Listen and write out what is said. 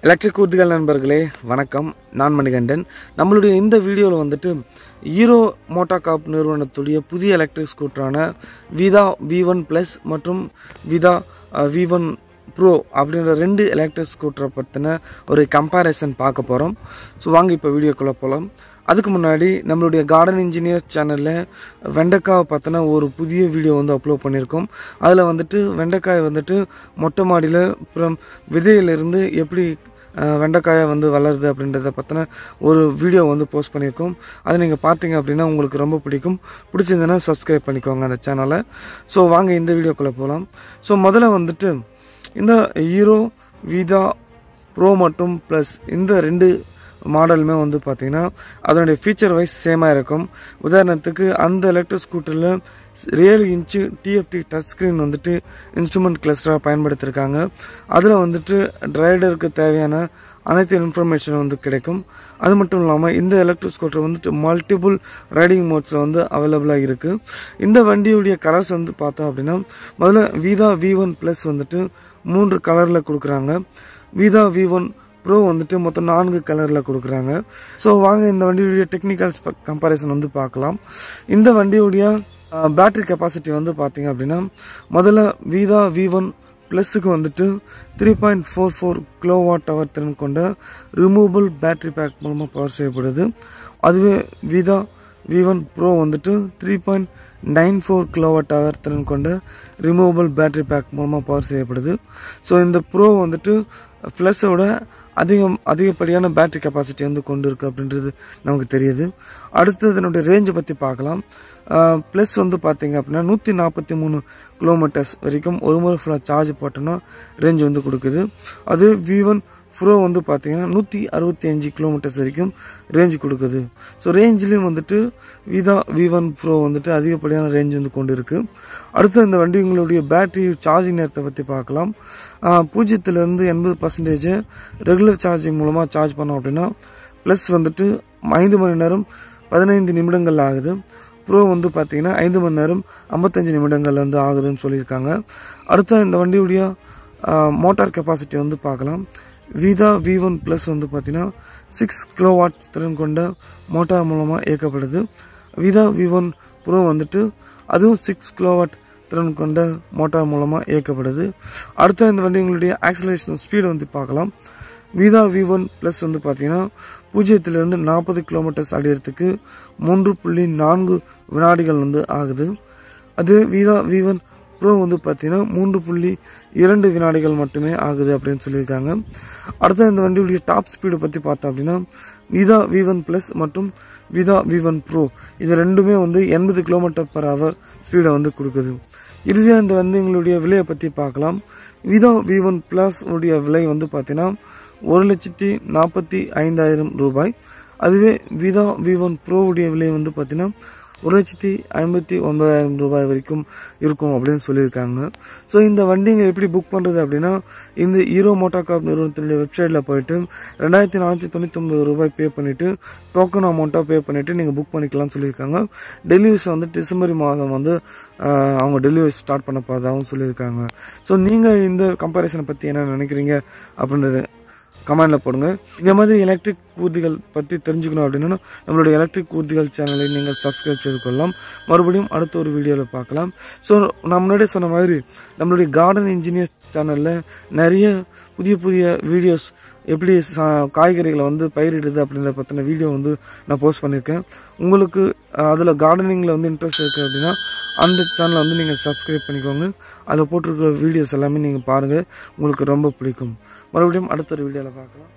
electric ஊர்திகள் நண்பர்களே வணக்கம் நான் மணிகண்டன் நம்மளுடைய இந்த வீடியோவில் வந்துட்டு ஹீரோ மோட்டாகாப் நிறுவனத்துடைய புதிய எலக்ட்ரிக் ஸ்கூட்டரான விதா வி ஒன் ப்ளஸ் மற்றும் விதா வி ஒன் ப்ரோ அப்படின்ற ரெண்டு எலக்ட்ரிக் ஸ்கூட்டரை பற்றின ஒரு கம்பேரிசன் பார்க்க போகிறோம் ஸோ வாங்க இப்போ வீடியோக்குள்ளே போகலாம் அதுக்கு முன்னாடி நம்மளுடைய கார்டன் இன்ஜினியர் சேனலில் வெண்டைக்காவை பற்றின ஒரு புதிய வீடியோ வந்து அப்லோட் பண்ணியிருக்கோம் அதில் வந்துட்டு வெண்டைக்காய் வந்துட்டு மொட்டை மாடியில் அப்புறம் விதையிலிருந்து எப்படி அஹ், வெண்டைக்காயை வந்து வளருது அப்படின்றத பற்றின ஒரு வீடியோ வந்து போஸ்ட் பண்ணியிருக்கோம் அதை நீங்கள் பார்த்தீங்க அப்படின்னா உங்களுக்கு ரொம்ப பிடிக்கும் பிடிச்சிருந்ததுன்னா சப்ஸ்கிரைப் பண்ணிக்கோங்க அந்த சேனலை ஸோ வாங்க இந்த வீடியோக்குள்ளே போகலாம் ஸோ முதல்ல வந்துட்டு இந்த ஹீரோ விதா ப்ரோ மற்றும் ப்ளஸ் இந்த ரெண்டு மாடலுமே வந்து பார்த்தீங்கன்னா அதனுடைய ஃபீச்சர் வைஸ் சேமாக இருக்கும் உதாரணத்துக்கு அந்த எலக்ட்ரிக் ஸ்கூட்டரில் ஏழு இன்ச்சு டிஎஃப்டி டச் ஸ்க்ரீன் வந்துட்டு இன்ஸ்ட்ருமெண்ட் கிளஸ்டராக பயன்படுத்தியிருக்காங்க அதில் வந்துட்டு ரைடருக்கு தேவையான அனைத்து இன்ஃபர்மேஷனும் வந்து கிடைக்கும் அது மட்டும் இல்லாமல் இந்த எலக்ட்ரிக் ஸ்கூட்டர் வந்துட்டு மல்டிபிள் ரைடிங் மோட்ஸில் வந்து அவைலபிளாக இருக்குது இந்த வண்டியுடைய கலர்ஸ் வந்து பார்த்தோம் அப்படின்னா முதல்ல விதா வி ஒன் ப்ளஸ் வந்துட்டு மூன்று கலரில் கொடுக்குறாங்க விதா வி ஒன் ப்ரோ வந்துட்டு மொத்தம் நான்கு கலரில் கொடுக்குறாங்க ஸோ வாங்க இந்த வண்டியுடைய டெக்னிக்கல் கம்பேரிசன் வந்து பார்க்கலாம் இந்த வண்டியுடைய பேட்டரி கெப்பாசிட்டி வந்து பார்த்தீங்க அப்படின்னா முதல்ல விதா வி ஒன் ப்ளஸுக்கு வந்துட்டு three point four four kilowatt hour திறன் கொண்ட ரிமூவபிள் பேட்டரி பேக் மூலமாக பவர் செய்யப்படுது அதுவே விதா வி ஒன் ப்ரோ வந்துட்டு three point nine four kilowatt hour திறன் கொண்ட ரிமூவபிள் பேட்டரி பேக் மூலமாக பவர் செய்யப்படுது ஸோ இந்த ப்ரோ வந்துட்டு ப்ளஸோட அதிகம் அதிகப்படியான பேட்டரி கெப்பாசிட்டி வந்து கொண்டு இருக்கு அப்படின்றது நமக்கு தெரியுது அடுத்து இதனுடைய ரேஞ்சை பற்றி பார்க்கலாம் ப்ளஸ் வந்து பார்த்தீங்க அப்படின்னா நூற்றி நாற்பத்தி மூணு கிலோமீட்டர்ஸ் வரைக்கும் ஒரு முறை ஃபுல்லாக சார்ஜ் போட்டோன்னா ரேஞ்ச் வந்து கொடுக்குது அது வி ஒன் ப்ரோ வந்து பார்த்தீங்கன்னா நூற்றி அறுபத்தி அஞ்சு கிலோமீட்டர்ஸ் வரைக்கும் ரேஞ்ச் கொடுக்குது ஸோ ரேஞ்சிலையும் வந்துட்டு விதா வி ஒன் ப்ரோ வந்துட்டு அதிகப்படியான ரேஞ்ச் வந்து கொண்டு இருக்கு அடுத்து இந்த வண்டிங்களுடைய பேட்டரி சார்ஜிங் நேரத்தை பற்றி பார்க்கலாம் ஆஹ் பூஜ்ஜியத்திலிருந்து எண்பது பர்சன்டேஜ் ரெகுலர் சார்ஜிங் மூலமாக சார்ஜ் பண்ணோம் அப்படின்னா ப்ளஸ் வந்துட்டு ஐந்து மணி நேரம் பதினைந்து நிமிடங்கள் ஆகுது ப்ரோ வந்து பார்த்தீங்கன்னா ஐந்து மணி நேரம் ஐம்பத்தஞ்சு நிமிடங்கள் வந்து ஆகுதுன்னு சொல்லியிருக்காங்க அடுத்த இந்த வண்டியுடைய மோட்டார் கெப்பாசிட்டி வந்து பார்க்கலாம் விதா வி ஒன் ப்ளஸ் வந்து பார்த்தீங்கன்னா சிக்ஸ் கிலோ வாட் திறன் கொண்ட மோட்டார் மூலமாக இயக்கப்படுது விதா வி ஒன் ப்ரோ வந்துட்டு அதுவும் சிக்ஸ் கிலோ வாட் திறன் கொண்ட மோட்டார் மூலமாக இயக்கப்படுது அடுத்த இந்த வண்டிங்களுடைய ஆக்சலேஷன் ஸ்பீடு வந்து பார்க்கலாம் விதா வி ஒன் ப்ளஸ் வந்து பார்த்தீங்கன்னா பூஜ்ஜியத்திலிருந்து நாற்பது கிலோமீட்டர்ஸ் அடையிறதுக்கு மூன்று புள்ளி நான்கு வினாடிகள் வந்து ஆகுது அது விதா வி ஒன் ப்ரோ வந்து பார்த்தீங்கன்னா மூன்று புள்ளி இரண்டு வினாடிகள் மட்டுமே ஆகுது அப்படின்னு சொல்லியிருக்காங்க அடுத்த இந்த வண்டியுடைய டாப் ஸ்பீடு பற்றி பார்த்தோம் அப்படின்னா விதா வி ஒன் ப்ளஸ் மற்றும் விதா வி ஒன் ப்ரோ இது ரெண்டுமே வந்து எண்பது கிலோமீட்டர் பர் ஹவர் ஸ்பீடை வந்து கொடுக்குது இறுதியாக இந்த வந்து எங்களுடைய விலையை பற்றி பார்க்கலாம் விதா வி ஒன் ப்ளஸ் உடைய விலை வந்து பார்த்தீங்கன்னா ஒரு லட்சத்தி நாற்பத்தி ஐந்தாயிரம் ரூபாய் அதுவே விதா வி ஒன் ப்ரோ உடைய விலை வந்து பார்த்தீங்கன்னா ஒரு லட்சத்தி ஐம்பத்தி ஒன்பதாயிரம் ரூபாய் வரைக்கும் இருக்கும் அப்படின்னு சொல்லியிருக்காங்க ஸோ இந்த வண்டிங்க எப்படி புக் பண்ணுறது அப்படின்னா இந்த ஹீரோ மோட்டாகாப் நிறுவனத்தினுடைய வெப்சைட்டில் போயிட்டு ரெண்டாயிரத்தி நானூற்றி தொண்ணூற்றி ஒன்பது ரூபாய் பே பண்ணிவிட்டு டோக்கன் அமௌண்ட்டாக பே பண்ணிவிட்டு நீங்கள் புக் பண்ணிக்கலாம்னு சொல்லியிருக்காங்க டெலிவரிஸ் வந்து டிசம்பர் மாதம் வந்து ஆஹ், அவங்க டெலிவரி ஸ்டார்ட் பண்ண போகிறதாகவும் சொல்லியிருக்காங்க ஸோ நீங்கள் இந்த கம்பேரிசனை பற்றி என்ன நினைக்கிறீங்க அப்படின்றது கமெண்ட்ல போடுங்க இந்த மாதிரி எலக்ட்ரிக் ஊர்திகள் பற்றி தெரிஞ்சுக்கணும் அப்படின்னா நம்மளுடைய எலக்ட்ரிக் ஊர்திகள் சேனலை நீங்கள் சப்ஸ்கிரைப் செய்து கொள்ளலாம் மறுபடியும் அடுத்த ஒரு வீடியோவில் பார்க்கலாம் ஸோ நான் முன்னாடியே சொன்ன மாதிரி நம்மளுடைய கார்டன் இன்ஜினியர் சேனலில் நிறைய புதிய புதிய வீடியோஸ் எப்படி சா- காய்கறிகளை வந்து பயிரிடுது அப்படின்றத பற்றின வீடியோ வந்து நான் போஸ்ட் பண்ணியிருக்கேன் உங்களுக்கு அதில் கார்டனிங்கில் வந்து இன்ட்ரெஸ்ட் இருக்குது அப்படின்னா அந்த சேனலை வந்து நீங்கள் சப்ஸ்கிரைப் பண்ணிக்கோங்க அதில் போட்டிருக்கிற வீடியோஸ் எல்லாமே நீங்கள் பாருங்கள் உங்களுக்கு ரொம்ப பிடிக்கும் மறுபடியும் அடுத்த ஒரு வீடியோவில் பார்க்கலாம்